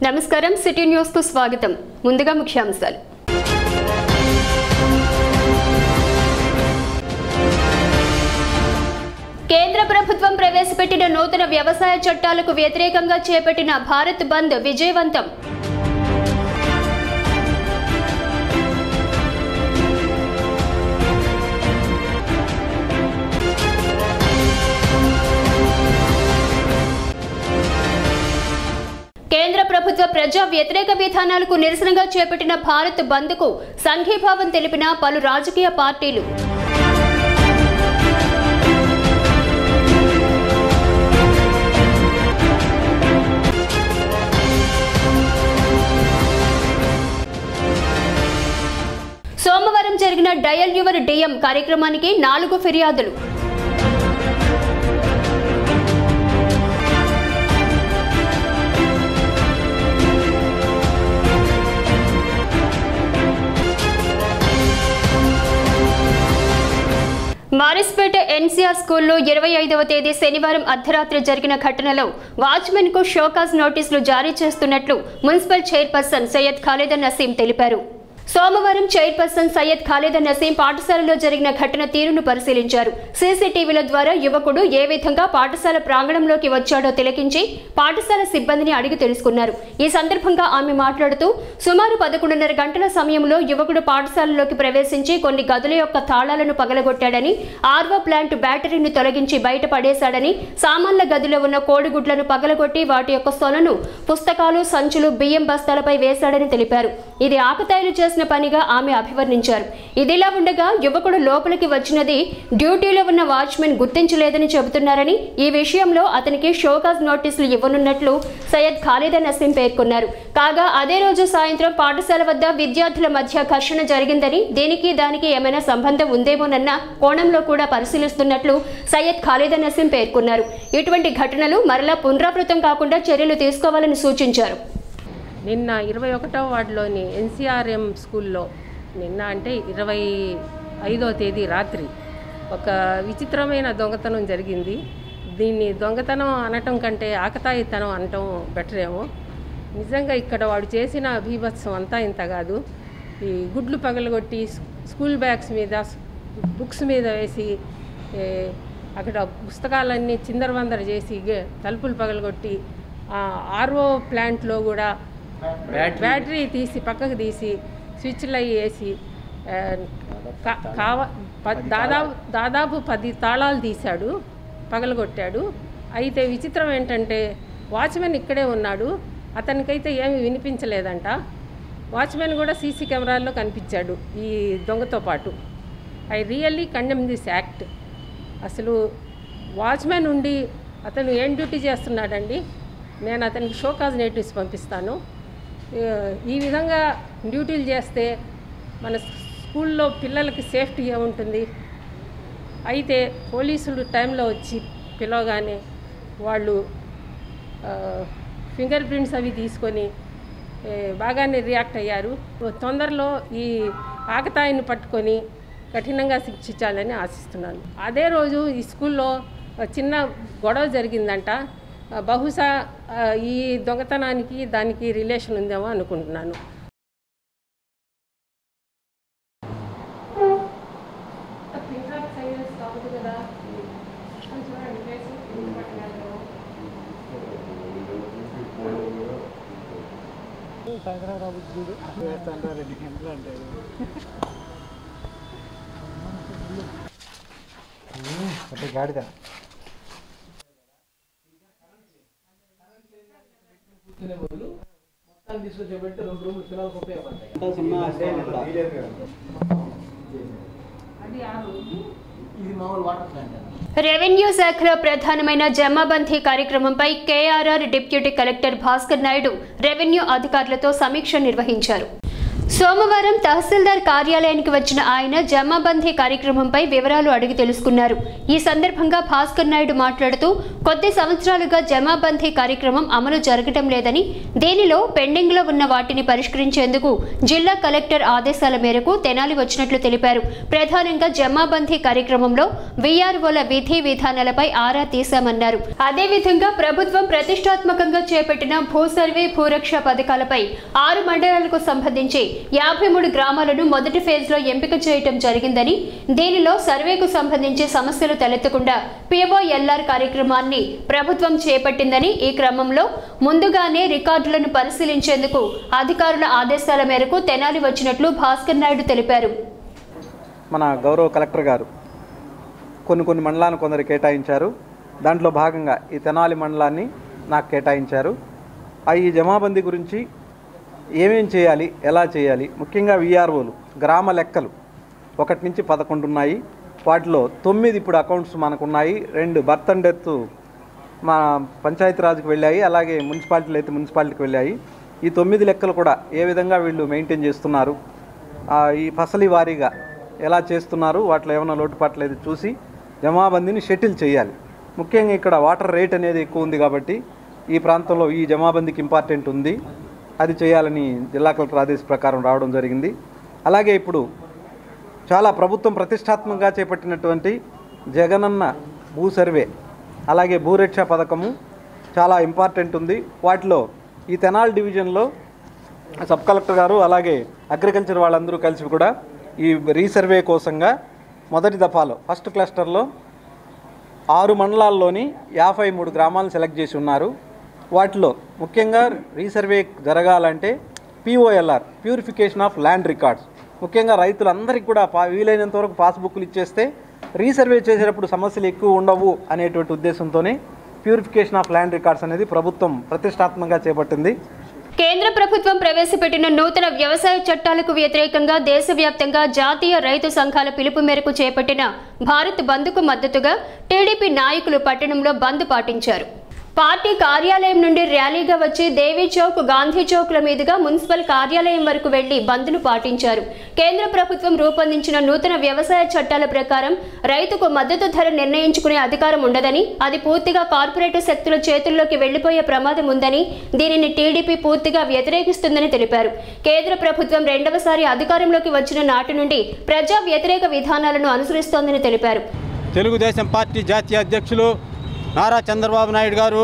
నమస్కారం city news కు స్వాగతం ముందుగా ముఖ్యాంశాలు కేంద్ర ప్రభుత్వం ప్రవేశపెట్టిన నూతన వ్యవసాయ చట్టాలకు వ్యతిరేకంగా చేపట్టిన భారత్ బంద్ విజయవంతం కేంద్ర ప్రభుత్వ ప్రజా వ్యతిరేక విధానాలకు నిరసనగా చేపట్టిన భారత్ బంద్కు సంఘీభావం తెలిపిన పలు రాజకీయ పార్టీలు సోమవారం జరిగిన డయల్ యువర్ డిఎం కార్యక్రమానికి నాలుగు ఫిర్యాదులు మారిస్పేట ఎన్సీఆర్ స్కూల్లో ఇరవై ఐదవ తేదీ శనివారం అర్ధరాత్రి జరిగిన ఘటనలో వాచ్మెన్ కు షోకాజ్ నోటీసులు జారీ చేస్తున్నట్లు మున్సిపల్ చైర్పర్సన్ సయ్యద్ ఖాలిద్ నసీం తెలిపారు సోమవారం చైర్పర్సన్ సయ్యద్ ఖాలిద్ నసీం పాఠశాలలో జరిగిన ఘటన తీరును పరిశీలించారు సీసీటీవీల ద్వారా యువకుడు ఏ విధంగా పాఠశాల ప్రాంగణంలోకి వచ్చాడో తిలకించి పాఠశాల సిబ్బందిని అడిగి తెలుసుకున్నారు ఈ సందర్భంగా ఆమె మాట్లాడుతూ సుమారు పదకొండున్నర గంటల సమయంలో యువకుడు పాఠశాలలోకి ప్రవేశించి కొన్ని గదుల యొక్క తాళాలను పగలగొట్టాడని ఆర్వో ప్లాంట్ బ్యాటరీని తొలగించి బయట పడేశాడని సామాన్ల గదిలో ఉన్న కోడిగుడ్లను పగలగొట్టి వాటి యొక్క సొనను పుస్తకాలు సంచులు బియ్యం బస్తాలపై వేశాడని తెలిపారు ఇది ఆకతాయిలు చేసిన పనిగా ఆమె అభివర్ణించారు ఇదిలా ఉండగా యువకుడు లోపలికి వచ్చినది డ్యూటీలో ఉన్న వాచ్మెన్ గుర్తించలేదని చెబుతున్నారని ఈ విషయంలో అతనికి షోకాజ్ నోటీసులు ఇవ్వనున్నట్లు సయ్యద్ ఖాలిద్ నసీం పేర్కొన్నారు కాగా అదే రోజు సాయంత్రం పాఠశాల వద్ద విద్యార్థుల మధ్య ఘర్షణ జరిగిందని దీనికి దానికి ఏమైనా సంబంధం ఉందేమోనన్న కోణంలో కూడా పరిశీలిస్తున్నట్లు సయ్యద్ ఖాలిద్ నసీం పేర్కొన్నారు ఇటువంటి ఘటనలు మరలా పునరావృతం కాకుండా చర్యలు తీసుకోవాలని సూచించారు నిన్న ఇరవై ఒకటవ వార్డులోని ఎన్సీఆర్ఎం స్కూల్లో నిన్న అంటే ఇరవై ఐదో తేదీ రాత్రి ఒక విచిత్రమైన దొంగతనం జరిగింది దీన్ని దొంగతనం అనటం కంటే ఆకతాయితనం అనటం బెటర్ ఏమో నిజంగా ఇక్కడ వాడు చేసిన బీభత్సం అంతా ఇంత కాదు ఈ గుడ్లు పగలగొట్టి స్కూల్ బ్యాగ్స్ మీద బుక్స్ మీద వేసి ఏ, అక్కడ పుస్తకాలన్నీ చిందరవందర చేసి గ- తలుపులు పగలగొట్టి ఆర్ఓ ప్లాంట్లో కూడా బ్యాటరీ తీసి పక్కకు తీసి స్విచ్లు అవి వేసి ఆ, కా- కావ ప- దాదాపు దాదాపు పది తాళాలు తీశాడు పగలగొట్టాడు అయితే విచిత్రం ఏంటంటే వాచ్మెన్ ఇక్కడే ఉన్నాడు అతనికైతే ఏమీ వినిపించలేదంట వాచ్మెన్ కూడా సీసీ కెమెరాల్లో కనిపించాడు ఈ దొంగతో పాటు I really condemn this act అసలు వాచ్మెన్ ఉండి అతను ఏం డ్యూటీ చేస్తున్నాడండి నేను అతనికి షోకాజ్ నోటీస్ పంపిస్తాను ఏ, ఈ విధంగా డ్యూటీలు చేస్తే మన స్కూల్లో పిల్లలకి సేఫ్టీ ఏముంటుంది అయితే పోలీసులు టైంలో వచ్చి పిలవగానే వాళ్ళు ఫింగర్ ప్రింట్స్ అవి తీసుకొని ఏ, బాగానే రియాక్ట్ అయ్యారు తొందరలో ఈ ఆకతాయిని పట్టుకొని కఠినంగా శిక్షించాలని ఆశిస్తున్నాను అదే రోజు ఈ స్కూల్లో చిన్న గొడవ జరిగిందంట ఆ, బహుశా ఆ, ఈ దొంగతనానికి దానికి రిలేషన్ ఉందేమో అనుకుంటున్నాను అంటే గాడిద రెవెన్యూ శాఖలో ప్రధానమైన జమాబందీ కార్యక్రమంపై KRR deputy collector Bhaskar Naidu revenue అధికారులతో సమీక్ష నిర్వహించారు సోమవారం తహసీల్దార్ కార్యాలయానికి వచ్చిన ఆయన జమాబందీ కార్యక్రమంపై వివరాలు అడిగి తెలుసుకున్నారు ఈ సందర్భంగా భాస్కర్ నాయుడు మాట్లాడుతూ కొద్ది సంవత్సరాలుగా జమాబందీ కార్యక్రమం అమలు జరగటం లేదని దీనిలో పెండింగ్ లో ఉన్న వాటిని పరిష్కరించేందుకు జిల్లా కలెక్టర్ ఆదేశాల మేరకు తెనాలి వచ్చినట్లు తెలిపారు ప్రధానంగా జమాబందీ కార్యక్రమంలో వీఆర్ఓల విధి విధానాలపై ఆరా తీశామన్నారు అదేవిధంగా ప్రభుత్వం ప్రతిష్టాత్మకంగా చేపట్టిన భూ సర్వే భూరక్ష పథకాలపై ఆరు మండలాలకు సంబంధించి యాభై మూడు గ్రామాలను మొదటి ఫేజ్ లో ఎంపిక చేయటం జరిగిందని దీనిలో సర్వేకు సంబంధించి సమస్యలు తలెత్తకుండా పిఓఎల్ఆర్ కార్యక్రమాన్ని ప్రభుత్వం చేపట్టిందని ఈ క్రమంలో ముందుగానే రికార్డులను పరిశీలించేందుకు అధికారుల ఆదేశాల మేరకు తెనాలి వచ్చినట్లు భాస్కర్ నాయుడు తెలిపారు మన గౌరవ కలెక్టర్ గారు కొన్ని కొన్ని మండలాన్ని కొందరు కేటాయించారు దాంట్లో భాగంగా ఈ తెనాలి మండలాన్ని నాకు కేటాయించారు ఆ ఈ జమాబందీ గురించి ఏమేం చేయాలి ఎలా చేయాలి ముఖ్యంగా విఆర్ఓలు గ్రామ లెక్కలు ఒకటి నుంచి పదకొండు ఉన్నాయి వాటిలో తొమ్మిది ఇప్పుడు అకౌంట్స్ మనకున్నాయి రెండు బర్త్ అండ్ డెత్ మా పంచాయతీరాజ్కి వెళ్ళాయి అలాగే మున్సిపాలిటీలు అయితే మున్సిపాలిటీకి వెళ్ళాయి ఈ తొమ్మిది లెక్కలు కూడా ఏ విధంగా వీళ్ళు మెయింటైన్ చేస్తున్నారు ఆ, ఈ ఫసలి వారీగా ఎలా చేస్తున్నారు వాటిలో ఏమైనా లోటుపాట్లు అయితే చూసి జమాబందీని షెటిల్ చేయాలి ముఖ్యంగా ఇక్కడ వాటర్ రేట్ అనేది ఎక్కువ ఉంది కాబట్టి ఈ ప్రాంతంలో ఈ జమాబందీకి ఇంపార్టెంట్ ఉంది అది చేయాలని జిల్లా కలెక్టర్ ఆదేశ ప్రకారం రావడం జరిగింది అలాగే ఇప్పుడు చాలా ప్రభుత్వం ప్రతిష్టాత్మకంగా చేపట్టినటువంటి జగనన్న భూ సర్వే అలాగే భూరక్ష పథకము చాలా ఇంపార్టెంట్ ఉంది వాటిలో ఈ తెనాల్ డివిజన్లో సబ్ కలెక్టర్ గారు అలాగే అగ్రికల్చర్ వాళ్ళందరూ కలిసి కూడా ఈ రీసర్వే కోసంగా మొదటి దఫాలో ఫస్ట్ క్లస్టర్లో ఆరు మండలాల్లోని యాభై మూడు గ్రామాలను సెలెక్ట్ చేసి ఉన్నారు వాటిలో ముఖ్యంగా రీసర్వే జరగాలంటే POLR purification of land records ముఖ్యంగా రైతులందరికీ కూడా పా వీలైనంత వరకు పాస్బుక్లు ఇచ్చేస్తే రీసర్వే చేసేటప్పుడు సమస్యలు ఎక్కువ ఉండవు అనేటువంటి ఉద్దేశంతోనే ప్యూరిఫికేషన్ ఆఫ్ ల్యాండ్ రికార్డ్స్ అనేది ప్రభుత్వం ప్రతిష్టాత్మకంగా చేపట్టింది కేంద్ర ప్రభుత్వం ప్రవేశపెట్టిన నూతన వ్యవసాయ చట్టాలకు వ్యతిరేకంగా దేశవ్యాప్తంగా జాతీయ రైతు సంఘాల పిలుపు మేరకు చేపట్టిన భారత్ బంద్కు మద్దతుగా టీడీపీ నాయకులు పట్టణంలో బంద్ పాటించారు పార్టీ కార్యాలయం నుండి ర్యాలీగా వచ్చి దేవీ చౌక్ గాంధీ చౌక్ల మీదుగా మున్సిపల్ కార్యాలయం వరకు వెళ్లి బంద్ను పాటించారు కేంద్ర ప్రభుత్వం రూపొందించిన నూతన వ్యవసాయ చట్టాల ప్రకారం రైతుకు మద్దతు ధర నిర్ణయించుకునే అధికారం ఉండదని అది పూర్తిగా కార్పొరేట్ శక్తుల చేతుల్లోకి వెళ్లిపోయే ప్రమాదం ఉందని దీనిని టీడీపీ పూర్తిగా వ్యతిరేకిస్తుందని తెలిపారు కేంద్ర ప్రభుత్వం రెండవసారి అధికారంలోకి వచ్చిన నాటి నుండి ప్రజా వ్యతిరేక విధానాలను అనుసరిస్తోందని తెలిపారు తెలుగుదేశం పార్టీ జాతీయ అధ్యక్షులు నారా చంద్రబాబు నాయుడు గారు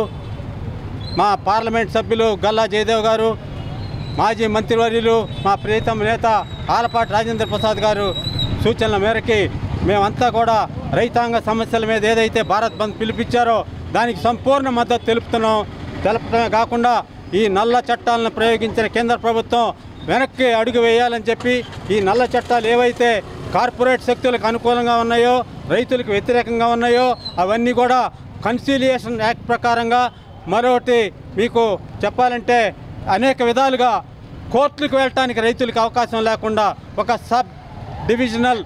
మా పార్లమెంట్ సభ్యులు గల్లా జయదేవ్ గారు మాజీ మంత్రివర్యులు మా ప్రియతమ నేత ఆలపాటి రాజేంద్ర ప్రసాద్ గారు సూచనల మేరకి మేమంతా కూడా రైతాంగ సమస్యల మీద ఏదైతే భారత్ బంద్ పిలిపించారో దానికి సంపూర్ణ మద్దతు తెలుపుతున్నాం తెలపడమే కాకుండా ఈ నల్ల చట్టాలను ప్రయోగించిన కేంద్ర ప్రభుత్వం వెనక్కి అడుగు వేయాలని చెప్పి ఈ నల్ల చట్టాలు ఏవైతే కార్పొరేట్ శక్తులకు అనుకూలంగా ఉన్నాయో రైతులకు వ్యతిరేకంగా ఉన్నాయో అవన్నీ కూడా కన్సీలియేషన్ యాక్ట్ ప్రకారంగా మరొకటి మీకు చెప్పాలంటే అనేక విధాలుగా కోర్టులకు వెళ్ళటానికి రైతులకు అవకాశం లేకుండా ఒక సబ్ డివిజనల్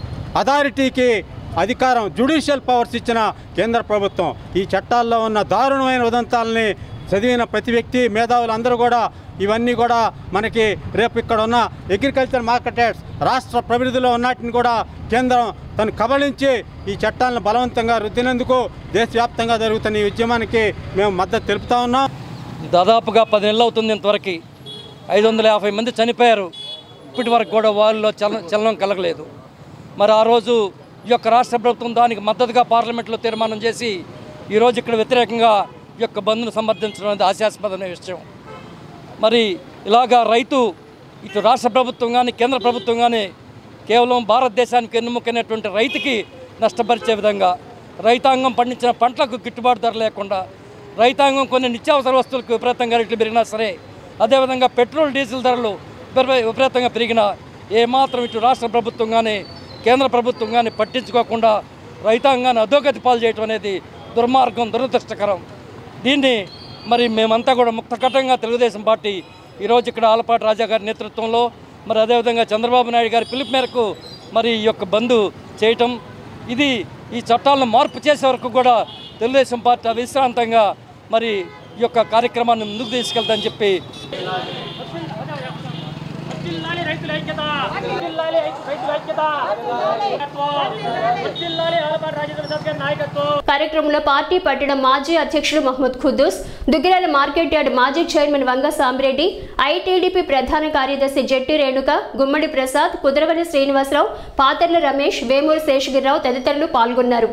అథారిటీకి అధికారం జ్యుడిషియల్ పవర్స్ ఇచ్చిన కేంద్ర ప్రభుత్వం ఈ చట్టాల్లో ఉన్న దారుణమైన ఉదంతాలని చదివిన ప్రతి వ్యక్తి మేధావులు అందరూ కూడా ఇవన్నీ కూడా మనకి రేపు ఇక్కడ ఉన్న అగ్రికల్చర్ మార్కెటర్స్ రాష్ట్ర ప్రభివృద్ధిలో ఉన్నటిని కూడా కేంద్రం తను కబళించి ఈ చట్టాలను బలవంతంగా రుద్దినందుకు దేశవ్యాప్తంగా జరుగుతున్న ఈ ఉద్యమానికి మేము మద్దతు తెలుపుతా ఉన్నాం దాదాపుగా పది నెలలు అవుతుంది ఇంతవరకు ఐదు వందల యాభై మంది చనిపోయారు ఇప్పటి వరకు కూడా వాళ్ళలో చలనం చలనం కలగలేదు మరి ఆ రోజు ఈ యొక్క రాష్ట్ర ప్రభుత్వం దానికి మద్దతుగా పార్లమెంట్లో తీర్మానం చేసి ఈరోజు ఇక్కడ వ్యతిరేకంగా ఈ యొక్క బంద్ను సమర్థించడం అనేది ఆశాస్పదమైన విషయం మరి ఇలాగా రైతు ఇటు రాష్ట్ర ప్రభుత్వం కానీ కేంద్ర ప్రభుత్వం కానీ కేవలం భారతదేశానికి ఎన్నుముకైనటువంటి రైతుకి నష్టపరిచే విధంగా రైతాంగం పండించిన పంటలకు గిట్టుబాటు ధర లేకుండా రైతాంగం కొన్ని నిత్యావసర వస్తువులకు విపరీతంగా రేట్లు పెరిగినా సరే అదేవిధంగా పెట్రోల్ డీజిల్ ధరలు విపరీ- విపరీతంగా పెరిగినా ఏమాత్రం ఇటు రాష్ట్ర ప్రభుత్వం కానీ కేంద్ర ప్రభుత్వం కానీ పట్టించుకోకుండా రైతాంగాన్ని అధోగతి పాలు చేయటం అనేది దుర్మార్గం దురదృష్టకరం దీన్ని మరి మేమంతా కూడా ముక్తకటంగా తెలుగుదేశం పార్టీ ఈరోజు ఇక్కడ ఆలపాటి రాజా గారి నేతృత్వంలో మరి అదేవిధంగా చంద్రబాబు నాయుడు గారి పిలుపు మేరకు మరి ఈ యొక్క బంద్ చేయటం ఇది ఈ చట్టాలను మార్పు చేసే వరకు కూడా తెలుగుదేశం పార్టీ అవిశ్రాంతంగా మరి ఈ యొక్క కార్యక్రమాన్ని ముందుకు తీసుకెళ్తామని చెప్పి రైతుల ఐక్యత జిల్లాలి రైతుల ఐక్యత జిల్లాలి ఆలపాటి రాజేంద్ర సభ్య నాయకత్వం కార్యక్రమంలో పార్టీ పట్టణ మాజీ అధ్యక్షులు మహమ్మద్ ఖుద్దూస్ దుగ్గిరాల మార్కెట్ యార్డ్ మాజీ చైర్మన్ వంగ సాంబ్రెడ్డి ఐటీడీపీ ప్రధాన కార్యదర్శి జట్టి రేణుక గుమ్మడి ప్రసాద్ కుదరవల్లి శ్రీనివాసరావు పాతర్ల రమేష్ వేమూరు శేషగిరిరావు తదితరులు పాల్గొన్నారు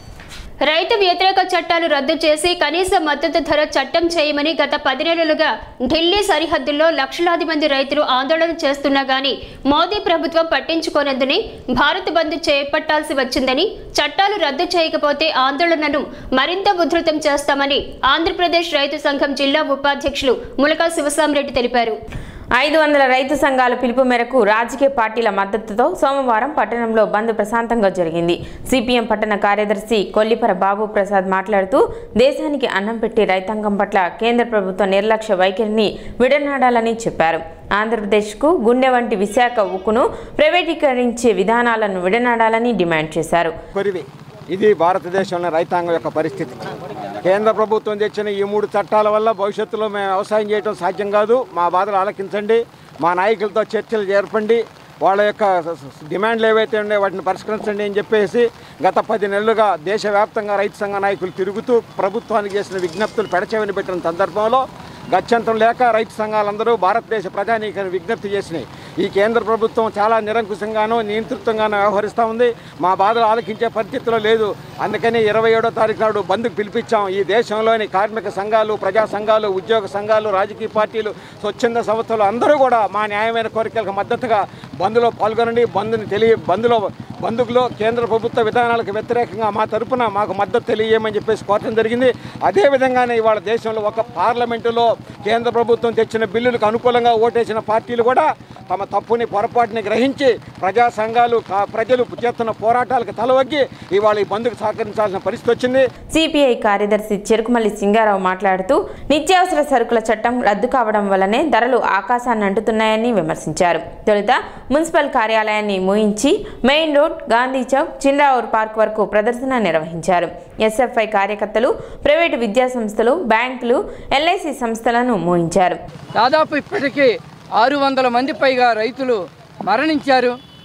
రైతు వ్యతిరేక చట్టాలు రద్దు చేసి కనీస మద్దతు ధర చట్టం చేయమని గత పది నెలలుగా ఢిల్లీ సరిహద్దుల్లో లక్షలాది మంది రైతులు ఆందోళన చేస్తున్నా గానీ మోదీ ప్రభుత్వం పట్టించుకోనందుని భారత్ బంద్ చేపట్టాల్సి వచ్చిందని చట్టాలు రద్దు చేయకపోతే ఆందోళనను మరింత ఉధృతం చేస్తామని ఆంధ్రప్రదేశ్ రైతు సంఘం జిల్లా ఉపాధ్యక్షులు ములకా శివసామరెడ్డి తెలిపారు ఐదు వందల రైతు సంఘాల పిలుపు మేరకు రాజకీయ పార్టీల మద్దతుతో సోమవారం పట్టణంలో బంద్ ప్రశాంతంగా జరిగింది సిపిఎం పట్టణ కార్యదర్శి కొల్లిపర బాబు ప్రసాద్ మాట్లాడుతూ దేశానికి అన్నం పెట్టి రైతాంగం పట్ల కేంద్ర ప్రభుత్వ నిర్లక్ష్య వైఖరిని విడనాడాలని చెప్పారు ఆంధ్రప్రదేశ్కు గుండె వంటి విశాఖ ఉక్కును ప్రైవేటీకరించే విధానాలను విడనాడాలని డిమాండ్ చేశారు కొరివి ఇది భారతదేశంలో రైతాంగం యొక్క పరిస్థితి కేంద్ర ప్రభుత్వం తెచ్చిన ఈ మూడు చట్టాల వల్ల భవిష్యత్తులో మేము వ్యవసాయం చేయడం సాధ్యం కాదు మా బాధలు ఆలకించండి మా నాయకులతో చర్చలు జరపండి వాళ్ళ యొక్క డిమాండ్లు ఏవైతే ఉన్నాయో వాటిని పరిష్కరించండి అని చెప్పేసి గత పది నెలలుగా దేశవ్యాప్తంగా రైతు సంఘ నాయకులు తిరుగుతూ ప్రభుత్వానికి చేసిన విజ్ఞప్తులు పెడచెవిని పెట్టిన సందర్భంలో గత్యంతరం లేక రైతు సంఘాలందరూ భారతదేశ ప్రజానీకాన్ని విజ్ఞప్తి చేసినాయి ఈ కేంద్ర ప్రభుత్వం చాలా నిరంకుశంగానూ నియంతృత్వంగానూ వ్యవహరిస్తూ ఉంది మా బాధలు ఆలకించే పరిస్థితిలో లేదు అందుకని ఇరవై ఏడో తారీఖు నాడు బంద్కు పిలిపించాం ఈ దేశంలోని కార్మిక సంఘాలు ప్రజా సంఘాలు ఉద్యోగ సంఘాలు రాజకీయ పార్టీలు స్వచ్ఛంద సంస్థలు అందరూ కూడా మా న్యాయమైన కోరికలకు మద్దతుగా బంద్లో పాల్గొనండి బంద్ని తెలియ బంద్లో బంధుకులో కేంద్ర ప్రభుత్వ విధానాలకు వ్యతిరేకంగా మా తరపున మాకు మద్దతు తెలియమని చెప్పేసి కోరడం జరిగింది అదేవిధంగానే ఇవాళ దేశంలో ఒక పార్లమెంటులో కేంద్ర ప్రభుత్వం తెచ్చిన బిల్లులకు అనుకూలంగా ఓటేసిన పార్టీలు కూడా తమ తప్పుని పొరపాటుని గ్రహించి ప్రజా సంఘాలు కా- ప్రజలు చేస్తున్న పోరాటాలకు తలవగ్గి ఇవాళ ఈ బంద్కు సహకరించాల్సిన పరిస్థితి వచ్చింది సిపిఐ కార్యదర్శి చెరుకుమల్లి సింగారావు మాట్లాడుతూ నిత్యావసర సరుకుల చట్టం రద్దు కావడం వల్లనే ధరలు ఆకాశాన్ని అంటుతున్నాయని విమర్శించారు తొలుత మున్సిపల్ కార్యాలయాన్ని మూయించి main road Gandhi Chowk Chinravur park వరకు ప్రదర్శన నిర్వహించారు ఎస్ఎఫ్ఐ కార్యకర్తలు ప్రైవేటు విద్యా సంస్థలు బ్యాంకులు ఎల్ఐసి సంస్థలను మూయించారు దాదాపు ఇప్పటికీ ఆరు వందల మంది పైగా రైతులు మరణించారు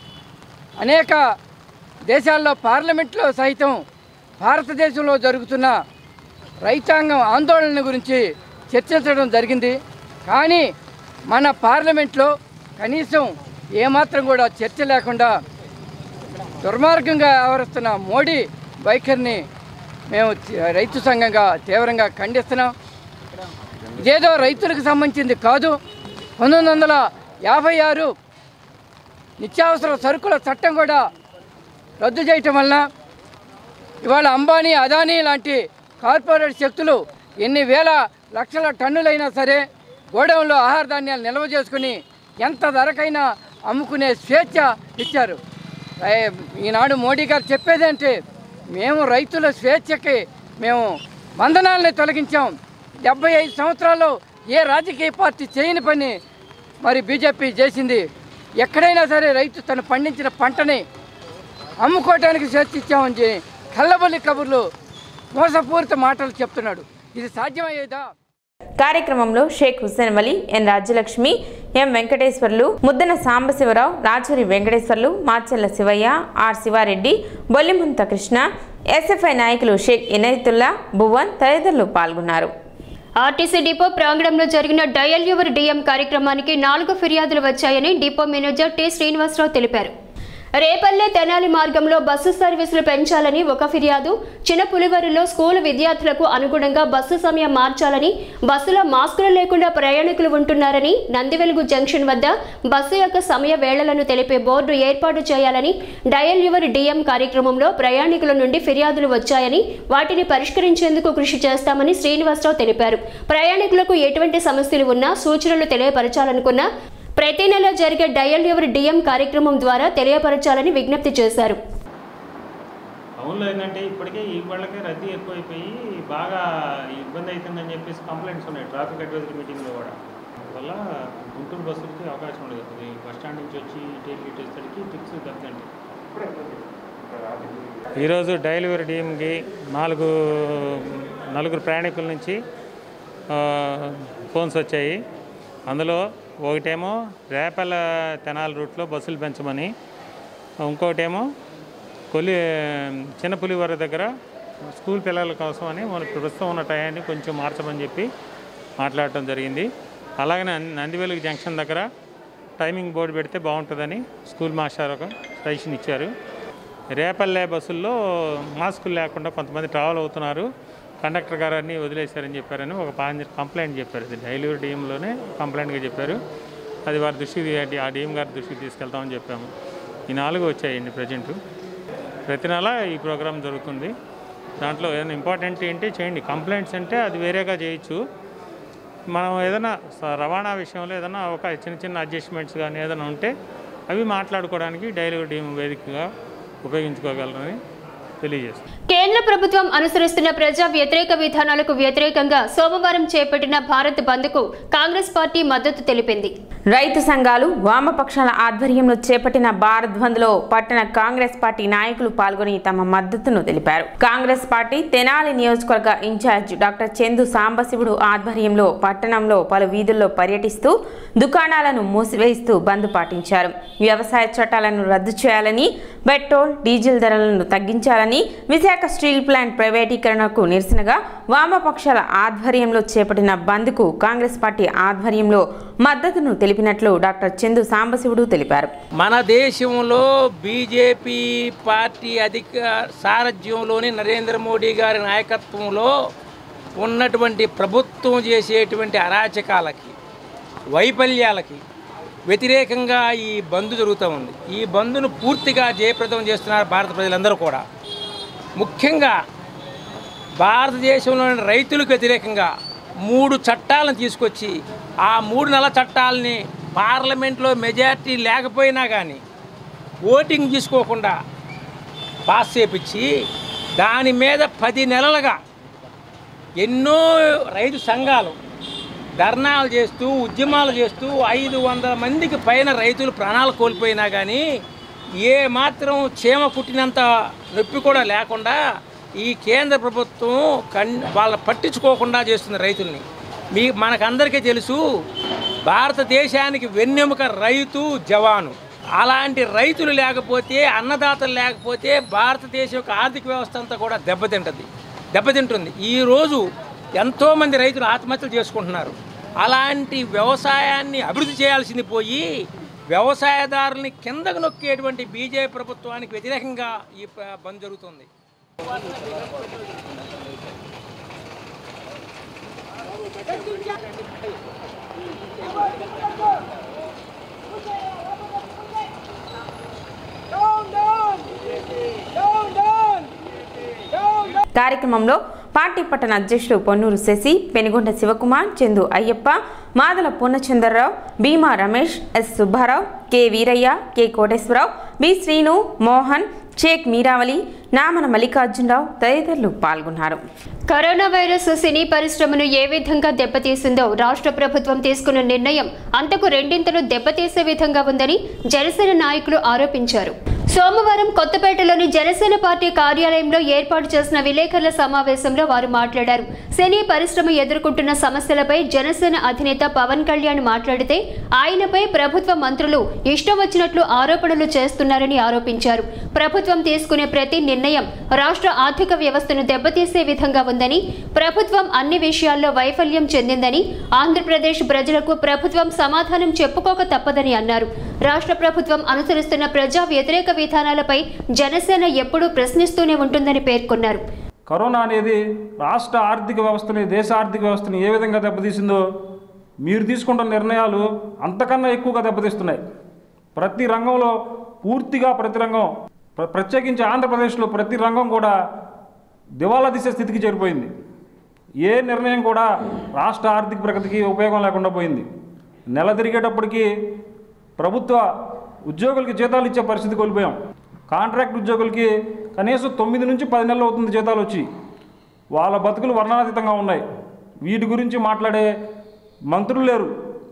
అనేక దేశాల్లో పార్లమెంట్లో సైతం భారతదేశంలో జరుగుతున్న రైతాంగం ఆందోళన గురించి చర్చించడం జరిగింది కానీ మన పార్లమెంట్లో కనీసం ఏమాత్రం కూడా చర్చ లేకుండా దుర్మార్గంగా వ్యవహరిస్తున్న మోడీ వైఖరిని మేము తి- రైతు సంఘంగా తీవ్రంగా ఖండిస్తున్నాం ఇదేదో రైతులకు సంబంధించింది కాదు పంతొమ్మిది వందల యాభై ఆరు నిత్యావసర సరుకుల చట్టం కూడా రద్దు చేయటం వలన ఇవాళ అంబానీ అదానీ లాంటి కార్పొరేట్ శక్తులు ఎన్ని వేల లక్షల టన్నులైనా సరే గోడౌన్లో ఆహార ధాన్యాలు నిల్వ చేసుకుని ఎంత ధరకైనా అమ్ముకునే స్వేచ్ఛ ఇచ్చారు ఏ- ఈనాడు మోడీ గారు చెప్పేదంటే మేము రైతుల స్వేచ్ఛకి మేము బంధనాలని తొలగించాం డెబ్బై ఐదు సంవత్సరాల్లో ఏ రాజకీయ పార్టీ చేయని పని మరి బీజేపీ చేసింది ఎక్కడైనా సరే రైతు తను పండించిన పంటని అమ్ముకోవటానికి స్వేచ్ఛ ఇచ్చామని చెప్పి కళ్ళబొల్లి కబుర్లు మోసపూరిత మాటలు చెప్తున్నాడు ఇది సాధ్యమయ్యేదా కార్యక్రమంలో Sheikh Hussain Vali N Rajyalakshmi M Venkateswarlu Muddana Sambasivarao Rachuri Venkateswarlu Marchella Sivaiah R Sivareddy Bollimunta Krishna SFI నాయకులు షేక్ ఇనయతుల్లా భువన్ తదితరులు పాల్గొన్నారు ఆర్టీసీ డిపో ప్రాంగణంలో జరిగిన డయల్ యువర్ డిఎం కార్యక్రమానికి నాలుగు ఫిర్యాదులు వచ్చాయని డిపో మేనేజర్ టి శ్రీనివాసరావు తెలిపారు రేపల్లె తెనాలి మార్గంలో బస్సు సర్వీసులు పెంచాలని ఒక ఫిర్యాదు చిన్న పులివరిలో స్కూలు విద్యార్థులకు అనుగుణంగా బస్సు సమయం మార్చాలని బస్సులో మాస్కులు లేకుండా ప్రయాణికులు ఉంటున్నారని నందివెలుగు జంక్షన్ వద్ద బస్సు యొక్క సమయ వేళలను తెలిపే బోర్డు ఏర్పాటు చేయాలని డయల్ యువర్ డిఎం కార్యక్రమంలో ప్రయాణికుల నుండి ఫిర్యాదులు వచ్చాయని వాటిని పరిష్కరించేందుకు కృషి చేస్తామని శ్రీనివాసరావు తెలిపారు ప్రయాణికులకు ఎటువంటి సమస్యలు ఉన్నా సూచనలు తెలియపరచాలనుకున్నా ప్రతి నెల జరిగే డయల్ యువర్ డిఎం కార్యక్రమం ద్వారా తెలియపరచాలని విజ్ఞప్తి చేశారు టౌన్లో ఏంటంటే ఇప్పటికే ఈ వాళ్ళకే రద్దీ ఎక్కువైపోయి బాగా ఇబ్బంది అవుతుందని చెప్పేసి కంప్లైంట్స్ ఉన్నాయి ట్రాఫిక్ అడ్వైజరీ మీటింగ్లో కూడా వల్ల గుంటూరు బస్సులకి అవకాశం ఉండదు అది బస్ స్టాండ్ నుంచి వచ్చి ఇటు ఇటు వచ్చేసరికి టిక్స్ దక్కండి ఈరోజు డైలివరీ టీమ్కి నాలుగు నలుగురు ప్రయాణికుల నుంచి ఆ, ఫోన్స్ వచ్చాయి అందులో ఒకటేమో రేపల తెనాలి రూట్లో బస్సులు పెంచమని ఇంకోటేమో కొలి చిన్న పులివర దగ్గర స్కూల్ పిల్లల కోసం అని మనకు ప్రస్తుతం ఉన్న టయాన్ని కొంచెం మార్చమని చెప్పి మాట్లాడటం జరిగింది అలాగనే నం- నందివెలుగు జంక్షన్ దగ్గర టైమింగ్ బోర్డు పెడితే బాగుంటుందని స్కూల్ మాస్టర్ ఒక సజెషన్ ఇచ్చారు రేపల్లె బస్సుల్లో మాస్కులు లేకుండా కొంతమంది ట్రావెల్ అవుతున్నారు కండక్టర్ గారు అన్నీ వదిలేశారని చెప్పారని ఒక పాంజర్ కంప్లైంట్ చెప్పారు ఇది డైలూరు డిఎంలోనే కంప్లైంట్గా చెప్పారు అది వారి దృష్టికి ఆ డిఎం గారి దృష్టికి తీసుకెళ్తామని చెప్పాము ఈ నాలుగు వచ్చాయండి ప్రజెంట్ ప్రతి నెల ఈ ప్రోగ్రామ్ జరుగుతుంది దాంట్లో ఏదైనా ఇంపార్టెంట్ ఏంటి చేయండి కంప్లైంట్స్ అంటే అది వేరేగా చేయొచ్చు మనం ఏదైనా స- రవాణా విషయంలో ఏదైనా ఒక చిన్న చిన్న అడ్జస్ట్మెంట్స్ కానీ ఏదైనా ఉంటే అవి మాట్లాడుకోవడానికి డైలీ టీం వేదికగా ఉపయోగించుకోగలరని తెలియజేస్తాం కేంద్ర ప్రభుత్వం అనుసరిస్తున్న ప్రజా వ్యతిరేక విధానాలకు వ్యతిరేకంగా సోమవారం చేపట్టిన భారత్ బంద్కు కాంగ్రెస్ పార్టీ మద్దతు తెలిపింది రైతు సంఘాలు వామపక్షాల ఆధ్వర్యంలో చేపట్టిన భారత్ బంద్ లో పట్టణ కాంగ్రెస్ పార్టీ నాయకులు పాల్గొని తమ మద్దతును తెలిపారు కాంగ్రెస్ పార్టీ తెనాలి నియోజకవర్గ ఇన్ఛార్జ్ డాక్టర్ చందు సాంబశివుడు ఆధ్వర్యంలో పట్టణంలో పలు వీధుల్లో పర్యటిస్తూ దుకాణాలను మూసివేస్తూ బంద్ పాటించారు వ్యవసాయ చట్టాలను రద్దు చేయాలని పెట్రోల్ డీజిల్ ధరలను తగ్గించాలని విశాఖ స్టీల్ ప్లాంట్ ప్రైవేటీకరణకు నిరసనగా వామపక్షాల ఆధ్వర్యంలో చేపట్టిన బంద్కు కాంగ్రెస్ పార్టీ ఆధ్వర్యంలో మద్దతును తెలిపినట్లు డాక్టర్ చందు సాంబశివుడు తెలిపారు మన దేశంలో బీజేపీ పార్టీ అధిక సారథ్యంలోని నరేంద్ర మోడీ గారి నాయకత్వంలో ఉన్నటువంటి ప్రభుత్వం చేసేటువంటి అరాచకాలకి వైఫల్యాలకి వ్యతిరేకంగా ఈ బంద్ జరుగుతూ ఉంది ఈ బంద్ను పూర్తిగా జయప్రదం చేస్తున్నారు భారత ప్రజలందరూ కూడా ముఖ్యంగా భారతదేశంలోని రైతులకు వ్యతిరేకంగా మూడు చట్టాలను తీసుకొచ్చి ఆ మూడు నెలల చట్టాలని పార్లమెంట్లో మెజారిటీ లేకపోయినా కానీ ఓటింగ్ తీసుకోకుండా పాస్ చేపించి దాని మీద పది నెలలుగా ఎన్నో రైతు సంఘాలు ధర్నాలు చేస్తూ ఉద్యమాలు చేస్తూ ఐదు వందల మందికి పైన రైతులు ప్రాణాలు కోల్పోయినా కానీ ఏ మాత్రం చీమ కుట్టినంత నొప్పి కూడా లేకుండా ఈ కేంద్ర ప్రభుత్వం కన్ వాళ్ళ పట్టించుకోకుండా చేస్తుంది రైతుల్ని మీ మనకందరికీ తెలుసు భారతదేశానికి వెన్నెముక రైతు జవాను అలాంటి రైతులు లేకపోతే అన్నదాతలు లేకపోతే భారతదేశం యొక్క ఆర్థిక వ్యవస్థ అంతా కూడా దెబ్బతింటుంది దెబ్బతింటుంది ఈరోజు ఎంతోమంది రైతులు ఆత్మహత్యలు చేసుకుంటున్నారు అలాంటి వ్యవసాయాన్ని అభివృద్ధి చేయాల్సింది పోయి వ్యవసాయదారుల్ని కిందకు నొక్కేటువంటి బీజేపీ ప్రభుత్వానికి వ్యతిరేకంగా ఈ ప- బంద్ జరుగుతుంది కార్యక్రమంలో పార్టీ పట్టణ అధ్యక్షుడు Ponnuru Sasi Penugonda Sivakumar Chandu Ayyappa Madala Purnachandrarao Bhima Ramesh S Subbarao K Veeraiah K Koteswararao B Srinu Mohan Sheikh Meeravali Namana Mallikarjunarao తదితరులు పాల్గొన్నారు కరోనా వైరస్ సినీ పరిశ్రమను ఏ విధంగా దెబ్బతీసిందో రాష్ట్ర ప్రభుత్వం తీసుకున్న నిర్ణయం అంతకు రెండింతలు దెబ్బతీసే విధంగా ఉందని జనసేన నాయకులు ఆరోపించారు సోమవారం కొత్తపేటలోని జనసేన పార్టీ కార్యాలయంలో ఏర్పాటు చేసిన విలేకరుల సమావేశంలో వారు మాట్లాడారు సినీ పరిశ్రమ ఎదుర్కొంటున్న సమస్యలపై జనసేన అధినేత పవన్ కళ్యాణ్ మాట్లాడితే ఆయనపై ప్రభుత్వ మంత్రులు ఇష్టం వచ్చినట్లు ఆరోపణలు చేస్తున్నారని ఆరోపించారు ప్రభుత్వం తీసుకునే ప్రతి నిర్ణయం రాష్ట్ర ఆర్థిక వ్యవస్థను దెబ్బతీసే విధంగా ఉందని ప్రభుత్వం అన్ని విషయాల్లో వైఫల్యం చెందిందని ఆంధ్రప్రదేశ్ ప్రజలకు ప్రభుత్వం సమాధానం చెప్పుకోక తప్పదని అన్నారు రాష్ట్ర ప్రభుత్వం అనుసరిస్తున్న ప్రజా వ్యతిరేక విధానాలపై జనసేన ఎప్పుడూ ప్రశ్నిస్తూనే ఉంటుందని పేర్కొన్నారు కరోనా అనేది రాష్ట్ర ఆర్థిక వ్యవస్థని దేశ ఆర్థిక వ్యవస్థని ఏ విధంగా దెబ్బతీసిందో మీరు తీసుకుంటున్న నిర్ణయాలు అంతకన్నా ఎక్కువగా దెబ్బతీస్తున్నాయి ప్రతి రంగంలో పూర్తిగా ప్రతి రంగం ప్ర- ప్రత్యేకించి ఆంధ్రప్రదేశ్లో ప్రతి రంగం కూడా దివాలా తీసే స్థితికి చేరిపోయింది ఏ నిర్ణయం కూడా రాష్ట్ర ఆర్థిక ప్రగతికి ఉపయోగం లేకుండా పోయింది నెల తిరిగేటప్పటికి ప్రభుత్వ ఉద్యోగులకి జీతాలు ఇచ్చే పరిస్థితి కోల్పోయాం కాంట్రాక్ట్ ఉద్యోగులకి కనీసం తొమ్మిది నుంచి పది నెలలు అవుతుంది జీతాలు వచ్చి వాళ్ళ బతుకులు వర్ణనాతీతంగా ఉన్నాయి వీటి గురించి మాట్లాడే మంత్రులు లేరు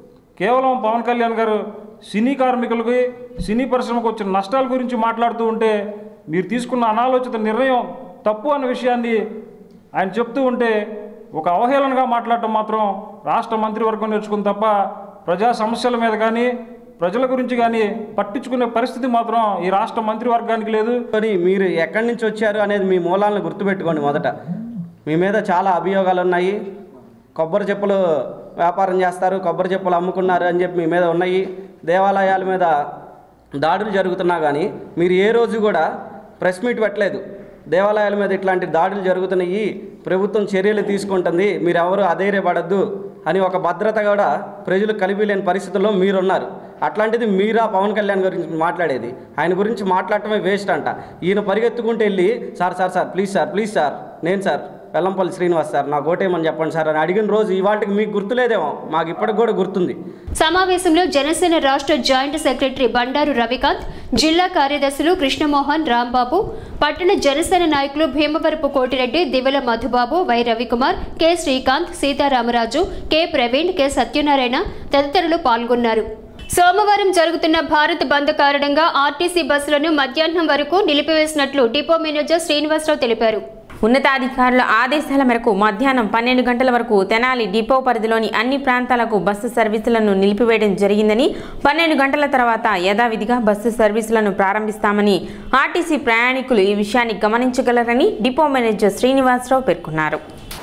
కేవలం పవన్ కళ్యాణ్ గారు సినీ కార్మికులకి సినీ పరిశ్రమకు వచ్చిన నష్టాల గురించి మాట్లాడుతూ ఉంటే మీరు తీసుకున్న అనాలోచిత నిర్ణయం తప్పు అన్న విషయాన్ని ఆయన చెప్తూ ఉంటే ఒక అవహేళనగా మాట్లాడటం మాత్రం రాష్ట్ర మంత్రివర్గం నేర్చుకుని తప్ప ప్రజా సమస్యల మీద కానీ ప్రజల గురించి కానీ పట్టించుకునే పరిస్థితి మాత్రం ఈ రాష్ట్ర మంత్రివర్గానికి లేదు కానీ మీరు ఎక్కడి నుంచి వచ్చారు అనేది మీ మూలాలను గుర్తుపెట్టుకోండి మొదట మీ మీద చాలా అభియోగాలు ఉన్నాయి కొబ్బరి చెప్పులు వ్యాపారం చేస్తారు కొబ్బరి చెప్పులు అమ్ముకున్నారు అని చెప్పి మీ మీద ఉన్నాయి దేవాలయాల మీద దాడులు జరుగుతున్నా కానీ మీరు ఏ రోజు కూడా ప్రెస్ మీట్ పెట్టలేదు దేవాలయాల మీద ఇట్లాంటి దాడులు జరుగుతున్నాయి ప్రభుత్వం చర్యలు తీసుకుంటుంది మీరు ఎవరు అధైర్యపడద్దు అని ఒక భద్రత కూడా ప్రజలు కలిపి లేని పరిస్థితుల్లో మీరున్నారు అట్లాంటిది మీరా పవన్ కళ్యాణ్ గురించి మాట్లాడేది ఆయన గురించి మాట్లాడటమే వేస్ట్ అంట ఈయన పరిగెత్తుకుంటూ వెళ్ళి sir sir sir please sir please sir నేను సార్ వెల్లంపల్లి శ్రీనివాస్ సార్ నాకు ఓటేమని చెప్పండి సార్ అని అడిగిన రోజు ఇవాళకి మీకు గుర్తులేదేమో మాకు ఇప్పటికి కూడా గుర్తుంది సమావేశంలో జనసేన రాష్ట్ర జాయింట్ సెక్రటరీ బండారు రవికాంత్ జిల్లా కార్యదర్శులు కృష్ణమోహన్ రాంబాబు పట్టణ జనసేన నాయకులు Bhimavarapu Kotireddy Divela Madhubabu Y Ravikumar K Srikanth Sitaramaraju K Praveen K Satyanarayana తదితరులు పాల్గొన్నారు సోమవారం జరుగుతున్న భారత్ బంద్ కారణంగా ఆర్టీసీ బస్సులను మధ్యాహ్నం వరకు నిలిపివేసినట్లు డిపో మేనేజర్ శ్రీనివాసరావు తెలిపారు ఉన్నతాధికారుల ఆదేశాల మేరకు మధ్యాహ్నం పన్నెండు గంటల వరకు తెనాలి డిపో పరిధిలోని అన్ని ప్రాంతాలకు బస్సు సర్వీసులను నిలిపివేయడం జరిగిందని పన్నెండు గంటల తర్వాత యథావిధిగా బస్సు సర్వీసులను ప్రారంభిస్తామని ఆర్టీసీ ప్రయాణికులు ఈ విషయాన్ని గమనించగలరని డిపో మేనేజర్ శ్రీనివాసరావు పేర్కొన్నారు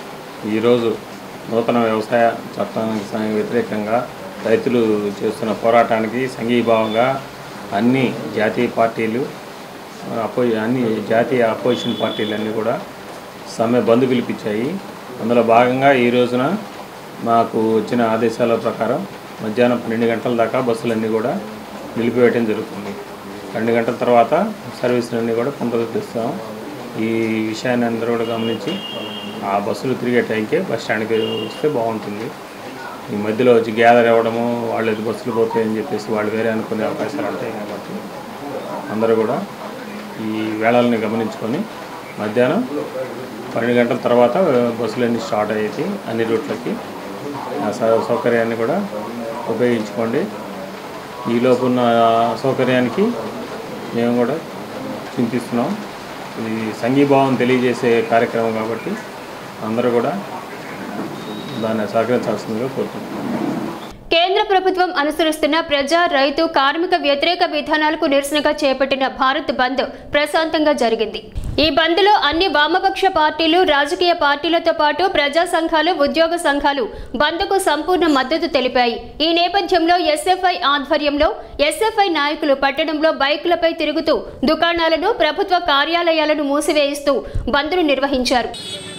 ఈరోజు నూతన వ్యవసాయ చట్టానికి స- వ్యతిరేకంగా రైతులు చేస్తున్న పోరాటానికి సంఘీభావంగా అన్ని జాతీయ పార్టీలు అపో అన్ని జాతీయ అపోజిషన్ పార్టీలన్నీ కూడా సమ్మె బంద్ పిలిపించాయి అందులో భాగంగా ఈ రోజున మాకు వచ్చిన ఆదేశాల ప్రకారం మధ్యాహ్నం పన్నెండు గంటల దాకా బస్సులన్నీ కూడా నిలిపివేయడం జరుగుతుంది రెండు గంటల తర్వాత సర్వీసులన్నీ కూడా పునరుద్ధరిస్తాం ఈ విషయాన్ని అందరూ కూడా గమనించి ఆ బస్సులు తిరిగే టైంకే బస్ స్టాండ్కి వస్తే బాగుంటుంది ఈ మధ్యలో వచ్చి గ్యాదర్ అవ్వడము వాళ్ళు ఎదు బస్సులు పోతాయని చెప్పేసి వాళ్ళు వేరే అనుకునే అవకాశాలు ఉంటాయి కాబట్టి అందరూ కూడా ఈ వేళల్ని గమనించుకొని మధ్యాహ్నం పన్నెండు గంటల తర్వాత బస్సులన్నీ స్టార్ట్ అయ్యేది అన్ని రూట్లకి ఆ సౌ- సౌకర్యాన్ని కూడా ఉపయోగించుకోండి ఈలోపు ఉన్న సౌకర్యానికి మేము కూడా చింతిస్తున్నాం ఇది సంఘీభావం తెలియజేసే కార్యక్రమం కాబట్టి అందరూ కూడా దాన్ని సహకరించాల్సిందిగా కోరుతున్నాం కేంద్ర ప్రభుత్వం అనుసరిస్తున్న ప్రజా రైతు కార్మిక వ్యతిరేక విధానాలకు నిరసనగా చేపట్టిన భారత్ బంద్ ప్రశాంతంగా జరిగింది ఈ బంద్లో అన్ని వామపక్ష పార్టీలు రాజకీయ పార్టీలతో పాటు ప్రజా సంఘాలు ఉద్యోగ సంఘాలు బంద్కు సంపూర్ణ మద్దతు తెలిపాయి ఈ నేపథ్యంలో ఎస్ఎఫ్ఐ ఆధ్వర్యంలో ఎస్ఎఫ్ఐ నాయకులు పట్టణంలో బైకులపై తిరుగుతూ దుకాణాలను ప్రభుత్వ కార్యాలయాలను మూసివేయిస్తూ బంద్ను నిర్వహించారు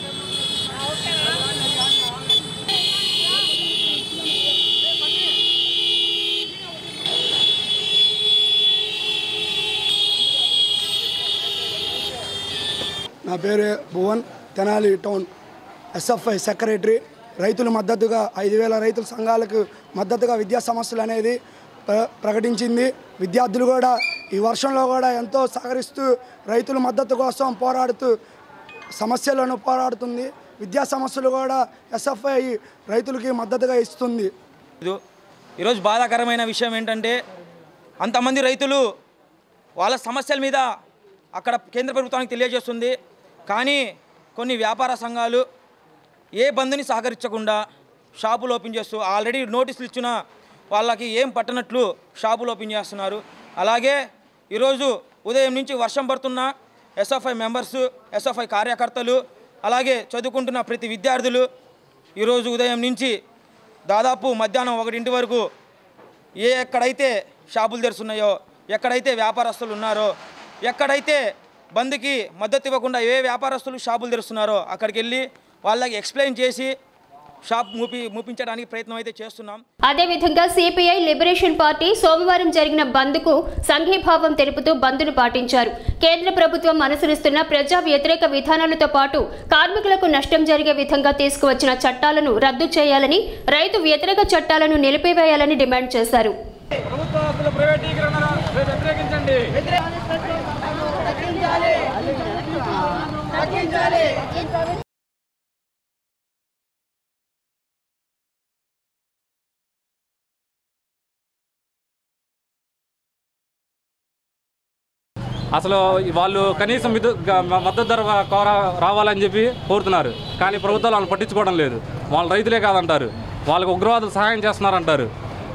నా పేరు Bhuvan Tenali town SFI secretary రైతుల మద్దతుగా ఐదు వేల రైతుల సంఘాలకు మద్దతుగా విద్యా సమస్యలు అనేది ప్ర- ప్రకటించింది విద్యార్థులు కూడా ఈ వర్షంలో కూడా ఎంతో సహకరిస్తూ రైతుల మద్దతు కోసం పోరాడుతూ సమస్యలను పోరాడుతుంది విద్యా సమస్యలు కూడా ఎస్ఎఫ్ఐ రైతులకి మద్దతుగా ఇస్తుంది ఇది ఈరోజు బాధాకరమైన విషయం ఏంటంటే అంతమంది రైతులు వాళ్ళ సమస్యల మీద అక్కడ కేంద్ర ప్రభుత్వానికి తెలియజేస్తుంది కానీ కొన్ని వ్యాపార సంఘాలు ఏ బంద్ని సహకరించకుండా షాపులు ఓపెన్ చేస్తూ ఆల్రెడీ నోటీసులు ఇచ్చిన వాళ్ళకి ఏం పట్టనట్లు షాపులు ఓపెన్ చేస్తున్నారు అలాగే ఈరోజు ఉదయం నుంచి వర్షం పడుతున్నా ఎస్ఎఫ్ఐ మెంబర్స్ ఎస్ఎఫ్ఐ కార్యకర్తలు అలాగే చదువుకుంటున్న ప్రతి విద్యార్థులు ఈరోజు ఉదయం నుంచి దాదాపు మధ్యాహ్నం ఒకటింటి వరకు ఏ ఎక్కడైతే షాపులు తెరుస్తున్నాయో ఎక్కడైతే వ్యాపారస్తులు ఉన్నారో ఎక్కడైతే బంద్కి మద్దతు ఇవ్వకుండా ఏ వ్యాపారస్తులు షాపులు తెరుస్తున్నారో అక్కడికి వెళ్ళి వాళ్ళకి ఎక్స్ప్లెయిన్ చేసి షాప్ మూపి మూపించడానికి ప్రయత్నం అయితే చేస్తున్నాం అదేవిధంగా సిపిఐ లిబరేషన్ పార్టీ సోమవారం జరిగిన బంద్కు సంఘీభావం తెలుపుతూ బంద్ను పాటించారు కేంద్ర ప్రభుత్వం అనుసరిస్తున్న ప్రజా వ్యతిరేక విధానాలతో పాటు కార్మికులకు నష్టం జరిగే విధంగా తీసుకువచ్చిన చట్టాలను రద్దు చేయాలని రైతు వ్యతిరేక చట్టాలను నిలిపివేయాలని డిమాండ్ చేశారు ప్రభుత్వ ఆస్తుల ప్రైవేటీకరణ వ్యతిరేకించండి అసలు వాళ్ళు కనీసం విద్యు- గ- మద్దతు ధర కోర రావాలని చెప్పి కోరుతున్నారు కానీ ప్రభుత్వాలు వాళ్ళని పట్టించుకోవడం లేదు వాళ్ళు రైతులే కాదంటారు వాళ్ళకి ఉగ్రవాదులు సహాయం చేస్తున్నారంటారు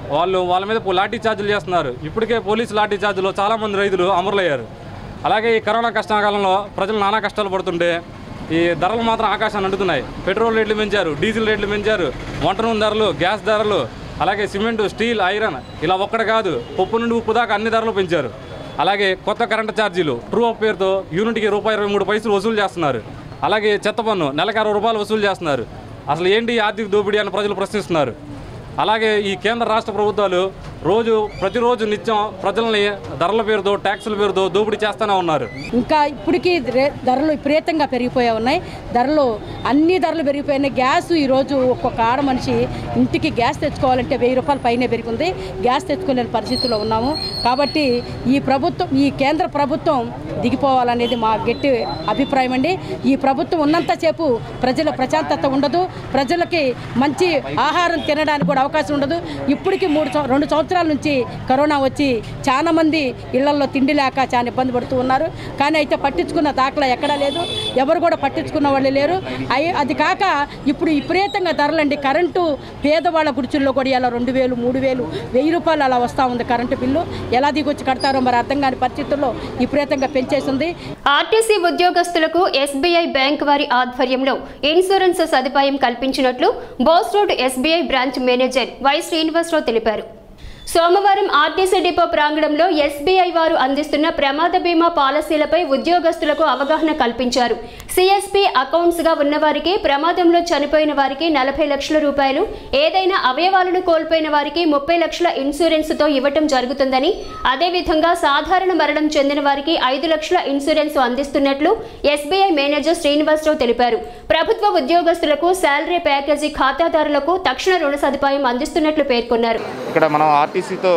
వాళ్ళు వాళ్ళ మీద పో- లాఠీ చార్జీలు చేస్తున్నారు ఇప్పటికే పోలీసు లాఠీ చార్జీలో చాలామంది రైతులు అమరులయ్యారు అలాగే ఈ కరోనా కష్టకాలంలో ప్రజలు నానా కష్టాలు పడుతుంటే ఈ ధరలు మాత్రం ఆకాశాన్ని అంటుతున్నాయి పెట్రోల్ రేట్లు పెంచారు డీజిల్ రేట్లు పెంచారు వంట నూనె ధరలు గ్యాస్ ధరలు అలాగే సిమెంట్ స్టీల్ ఐరన్ ఇలా ఒక్కటి కాదు పప్పు నుండి ఉప్పు దాకా అన్ని ధరలు పెంచారు అలాగే కొత్త కరెంటు ఛార్జీలు ట్రూ అప్ పేరుతో యూనిట్కి రూపాయి ఇరవై మూడు పైసలు వసూలు చేస్తున్నారు అలాగే చెత్త పన్ను నెలకు అరవై రూపాయలు వసూలు చేస్తున్నారు అసలు ఏంటి ఈ ఆర్థిక దోపిడీ అని ప్రజలు ప్రశ్నిస్తున్నారు అలాగే ఈ కేంద్ర రాష్ట్ర ప్రభుత్వాలు రోజు ప్రతిరోజు నిత్యం ప్రజల్ని ధరల పేరుతో ట్యాక్సుల పేరుతో దోపిడీ చేస్తూనే ఉన్నారు ఇంకా ఇప్పటికీ రే- ధరలు విపరీతంగా పెరిగిపోయా ఉన్నాయి ధరలు అన్ని ధరలు పెరిగిపోయినాయి గ్యాస్ ఈరోజు ఒక్కొక్క ఆడ మనిషి ఇంటికి గ్యాస్ తెచ్చుకోవాలంటే వెయ్యి రూపాయల పైనే పెరిగింది గ్యాస్ తెచ్చుకోలేని పరిస్థితిలో ఉన్నాము కాబట్టి ఈ ప్రభుత్వం ఈ కేంద్ర ప్రభుత్వం దిగిపోవాలనేది మా గట్టి అభిప్రాయం అండి ఈ ప్రభుత్వం ఉన్నంతసేపు ప్రజల ప్రశాంతత ఉండదు ప్రజలకి మంచి ఆహారం తినడానికి కూడా అవకాశం ఉండదు ఇప్పటికి మూడు సంవ- రెండు సంవత్సరాల నుంచి కరోనా వచ్చి చాలా మంది ఇళ్లలో తిండి లేక చాలా ఇబ్బంది పడుతూ ఉన్నారు కానీ అయితే పట్టించుకున్న దాఖలా ఎక్కడా లేదు ఎవరు కూడా పట్టించుకున్న వాళ్ళు లేరు అయి అది కాక ఇప్పుడు విపరీతంగా ధరలండి కరెంటు పేదవాళ్ళ గుడిచుల్లో కూడా ఇలా రెండు వేలు మూడు వేలు వెయ్యి రూపాయలు అలా వస్తూ ఉంది కరెంటు బిల్లు ఎలా దిగొచ్చి కడతారో మరి అర్థం కాని పరిస్థితుల్లో విపరీతంగా పెంచేసింది ఆర్టీసీ ఉద్యోగస్తులకు ఎస్బీఐ బ్యాంక్ వారి ఆధ్వర్యంలో ఇన్సూరెన్స్ సదుపాయం కల్పించినట్లు Bose road SBI branch manager Y Srinivasarao తెలిపారు సోమవారం ఆర్టీసీ డిపో ప్రాంగణంలో ఎస్బీఐ వారు అందిస్తున్న ప్రమాద బీమా పాలసీలపై ఉద్యోగస్తులకు అవగాహన కల్పించారు సిఎస్పి అకౌంట్స్ గా ఉన్నవారికి ప్రమాదంలో చనిపోయిన వారికి నలభై లక్షల రూపాయలు ఏదైనా అవయవాలను కోల్పోయిన వారికి ముప్పై లక్షల ఇన్సూరెన్స్ తో ఇవ్వటం జరుగుతుందని అదేవిధంగా సాధారణ మరణం చెందిన వారికి ఐదు లక్షల ఇన్సూరెన్స్ అందిస్తున్నట్లు ఎస్బీఐ మేనేజర్ శ్రీనివాసరావు తెలిపారు ప్రభుత్వ ఉద్యోగస్తులకు శాలరీ ప్యాకేజీ ఖాతాదారులకు తక్షణ రుణ సదుపాయం అందిస్తున్నట్లు పేర్కొన్నారు ఇక్కడ మనం ఆర్టీసీతో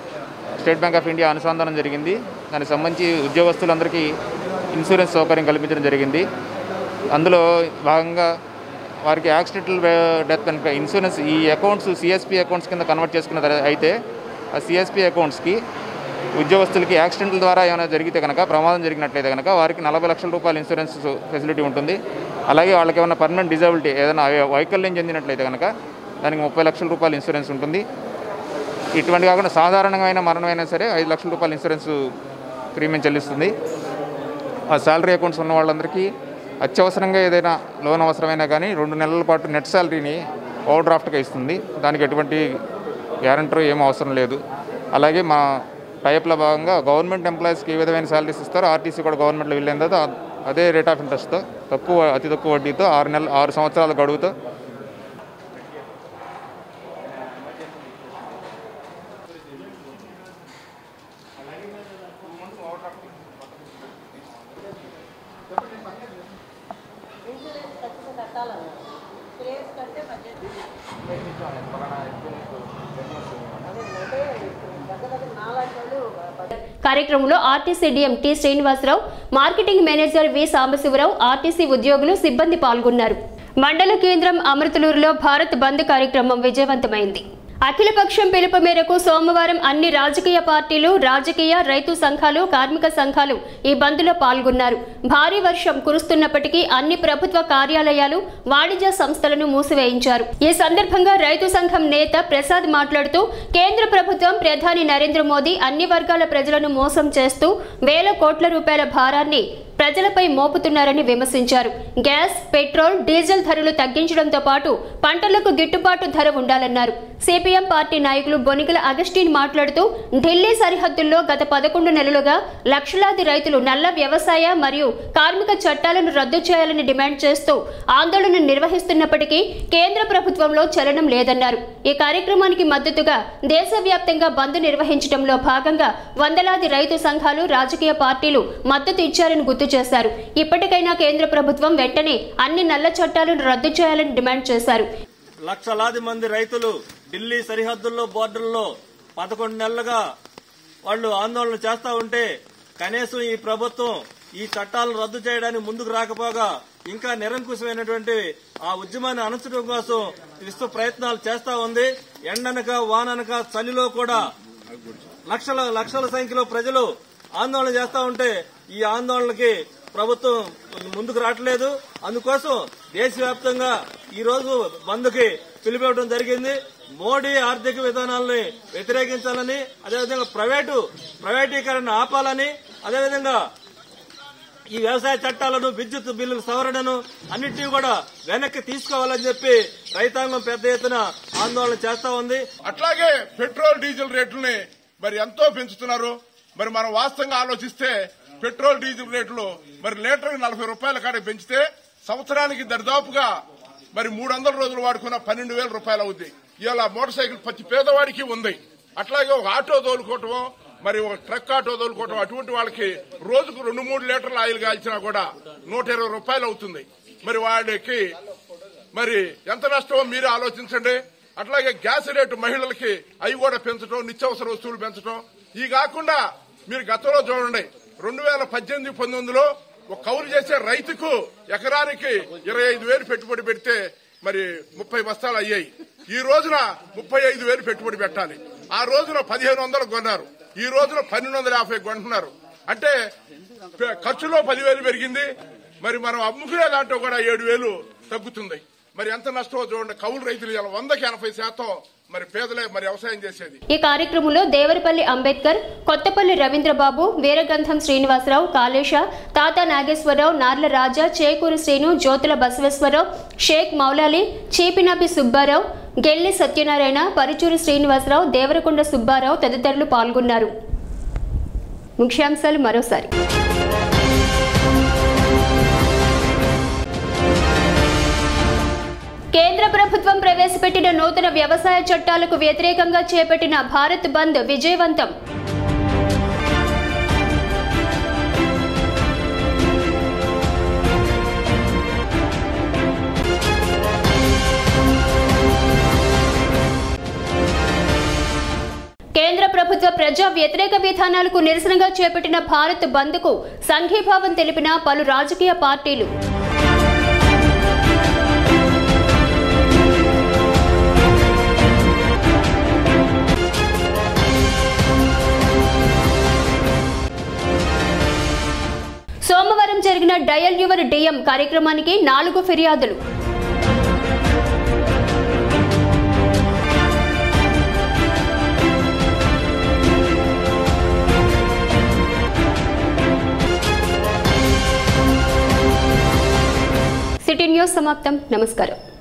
స్టేట్ బ్యాంక్ ఆఫ్ ఇండియా అనుసంధానం జరిగింది దానికి సంబంధించి ఉద్యోగస్తులందరికీ ఇన్సూరెన్స్ సౌకర్యం కల్పించడం జరిగింది అందులో భాగంగా వారికి యాక్సిడెంటల్ డెత్ కనుక ఇన్సూరెన్స్ ఈ అకౌంట్స్ సిఎస్పి అకౌంట్స్ కింద కన్వర్ట్ చేసుకున్న తర్వా- అయితే ఆ సిఎస్పి అకౌంట్స్కి ఉద్యోగస్తులకి యాక్సిడెంట్ల ద్వారా ఏమైనా జరిగితే కనుక ప్రమాదం జరిగినట్లయితే కనుక వారికి నలభై లక్షల రూపాయల ఇన్సూరెన్స్ ఫెసిలిటీ ఉంటుంది అలాగే వాళ్ళకి ఏమైనా పర్మనెంట్ డిజబిలిటీ ఏదైనా వైకల్యం చెందినట్లయితే కనుక దానికి ముప్పై లక్షల రూపాయల ఇన్సూరెన్స్ ఉంటుంది ఇటువంటి కాకుండా సాధారణమైన మరణమైనా సరే ఐదు లక్షల రూపాయల ఇన్సూరెన్స్ ప్రీమియం చెల్లిస్తుంది ఆ శాలరీ అకౌంట్స్ ఉన్న వాళ్ళందరికీ అత్యవసరంగా ఏదైనా లోన్ అవసరమైనా కానీ రెండు నెలల పాటు నెట్ శాలరీని ఓవర్ డ్రాఫ్ట్గా ఇస్తుంది దానికి ఎటువంటి గ్యారంటర్ ఏం అవసరం లేదు అలాగే మా టైప్లో భాగంగా గవర్నమెంట్ ఎంప్లాయీస్కి ఏ విధమైన శాలరీస్ ఇస్తారో ఆర్టీసీ కూడా గవర్నమెంట్లో వెళ్ళిన తర్వాత అదే రేట్ ఆఫ్ ఇంట్రెస్ట్తో తక్కువ అతి తక్కువ వడ్డీతో ఆరు నెలలు ఆరు సంవత్సరాల గడువుతో కార్యక్రమంలో RTC DM T Srinivasarao marketing manager V Sambasivarao RTC ఉద్యోగులు సిబ్బంది పాల్గొన్నారు మండల కేంద్రం అమృతలూరులో భారత్ బంద్ కార్యక్రమం విజయవంతమైంది అఖిలపక్షం పిలుపు మేరకు సోమవారం అన్ని రాజకీయ పార్టీలు రాజకీయ రైతు సంఘాలు కార్మిక సంఘాలు ఈ బంద్లో పాల్గొన్నారు భారీ వర్షం కురుస్తున్నప్పటికీ అన్ని ప్రభుత్వ కార్యాలయాలు వాణిజ్య సంస్థలను మూసివేయించారు ఈ సందర్భంగా రైతు సంఘం నేత ప్రసాద్ మాట్లాడుతూ కేంద్ర ప్రభుత్వం ప్రధాని నరేంద్ర మోదీ అన్ని వర్గాల ప్రజలను మోసం చేస్తూ వేల కోట్ల రూపాయల భారాన్ని ప్రజలపై మోపుతున్నారని విమర్శించారు గ్యాస్ పెట్రోల్ డీజిల్ ధరలు తగ్గించడంతో పాటు పంటలకు గిట్టుబాటు ధర ఉండాలన్నారు సిపిఎం పార్టీ నాయకులు బొనిగల అగస్టిన్ మాట్లాడుతూ ఢిల్లీ సరిహద్దుల్లో గత పదకొండు నెలలుగా లక్షలాది రైతులు నల్ల వ్యవసాయ మరియు కార్మిక చట్టాలను రద్దు చేయాలని డిమాండ్ చేస్తూ ఆందోళన నిర్వహిస్తున్నప్పటికీ కేంద్ర ప్రభుత్వంలో చలనం లేదన్నారు ఈ కార్యక్రమానికి మద్దతుగా దేశవ్యాప్తంగా బంద్ నిర్వహించడంలో భాగంగా వందలాది రైతు సంఘాలు రాజకీయ పార్టీలు మద్దతు ఇచ్చారని గుర్తు చేశారు ఇప్పటికైనా కేంద్ర ప్రభుత్వం వెంటనే అన్ని నల్ల చట్టాలను రద్దు చేయాలని డిమాండ్ చేశారు లక్షలాది మంది రైతులు ఢిల్లీ సరిహద్దుల్లో బోర్డర్లో పదకొండు నెలలుగా వాళ్ళు ఆందోళన చేస్తా ఉంటే కనీసం ఈ ప్రభుత్వం ఈ చట్టాలను రద్దు చేయడానికి ముందుకు రాకపోగా ఇంకా నిరంకుశమైనటువంటి ఆ ఉద్యమాన్ని అణచడం కోసం విశ్వ ప్రయత్నాలు చేస్తా ఉంది ఎండనక వాననక చలిలో కూడా లక్షల లక్షల సంఖ్యలో ప్రజలు ఆందోళన చేస్తా ఉంటే ఈ ఆందోళనకి ప్రభుత్వం ముందుకు రావట్లేదు అందుకోసం దేశవ్యాప్తంగా ఈ రోజు బంద్కి పిలిపివ్వడం జరిగింది మోడీ ఆర్థిక విధానాలని వ్యతిరేకించాలని అదేవిధంగా ప్రైవేటు ప్రైవేటీకరణ ఆపాలని అదేవిధంగా ఈ వ్యవసాయ చట్టాలను విద్యుత్ బిల్లుల సవరణను అన్నింటినీ కూడా వెనక్కి తీసుకోవాలని చెప్పి రైతాంగం పెద్ద ఎత్తున ఆందోళన చేస్తా ఉంది అట్లాగే పెట్రోల్ డీజిల్ రేట్లని మరి ఎంతో పెంచుతున్నారు మరి మనం వాస్తవంగా ఆలోచిస్తే పెట్రోల్ డీజిల్ రేట్లు మరి లీటర్ నలభై రూపాయల కాడ పెంచితే సంవత్సరానికి దరిదాపుగా మరి మూడు వందల రోజులు వాడుకున్న పన్నెండు వేల రూపాయలు అవుద్ది ఇవాళ మోటార్ సైకిల్ ప్రతి పేదవాడికి ఉంది అట్లాగే ఒక ఆటో తోలుకోవటం మరి ఒక ట్రక్ ఆటో తోలుకోవటం అటువంటి వాళ్ళకి రోజుకు రెండు మూడు లీటర్ల ఆయిల్ కాల్చినా కూడా నూట ఇరవై రూపాయలు అవుతుంది మరి వాడికి మరి ఎంత నష్టమో మీరే ఆలోచించండి అట్లాగే గ్యాస్ రేటు మహిళలకి అవి కూడా పెంచడం నిత్యావసర వస్తువులు పెంచడం ఈ కాకుండా మీరు గతంలో చూడండి రెండు వేల పద్దెనిమిది పంతొమ్మిదిలో ఒక కౌలు చేసే రైతుకు ఎకరానికి ఇరవై ఐదు వేలు పెట్టుబడి పెడితే మరి ముప్పై బస్తాలు అయ్యాయి ఈ రోజున ముప్పై ఐదు వేలు పెట్టుబడి పెట్టాలి ఆ రోజున పదిహేను వందలు కొన్నారు ఈ రోజున పన్నెండు వందల యాభై కొంటున్నారు అంటే పె- ఖర్చులో పదివేలు పెరిగింది మరి మనం అమ్ముకునే దాంట్లో కూడా ఏడు వేలు తగ్గుతుంది మరి ఎంత నష్టమో చూడండి కౌలు రైతులు ఇలా వందకి ఎనభై శాతం మరి పేదలే మరి వ్యవసాయం చేసేది ఈ కార్యక్రమంలో దేవరపల్లి అంబేద్కర్ కొత్తపల్లి రవీంద్రబాబు వీరగంధం శ్రీనివాసరావు కాళేశ తాత నాగేశ్వరరావు నార్ల రాజా చేకూరు శ్రీను జ్యోతుల బసవేశ్వరరావు షేక్ మౌలాలి చీపినాపి సుబ్బారావు గెల్లి సత్యనారాయణ పరుచూరు శ్రీనివాసరావు దేవరకొండ సుబ్బారావు తదితరులు పాల్గొన్నారు ముఖ్యాంశాలు మరోసారి కేంద్ర ప్రభుత్వం ప్రవేశపెట్టిన నూతన వ్యవసాయ చట్టాలకు వ్యతిరేకంగా చేపట్టిన భారత్ బంద్ విజయవంతం కేంద్ర ప్రభుత్వ ప్రజా వ్యతిరేక విధానాలకు నిరసనగా చేపట్టిన భారత్ బంద్కు సంఘీభావం తెలిపిన పలు రాజకీయ పార్టీలు సోమవారం జరిగిన డయల్ యువర్ డిఎం కార్యక్రమానికి నాలుగు ఫిర్యాదులు సిటీ న్యూస్ సమాప్తం నమస్కారం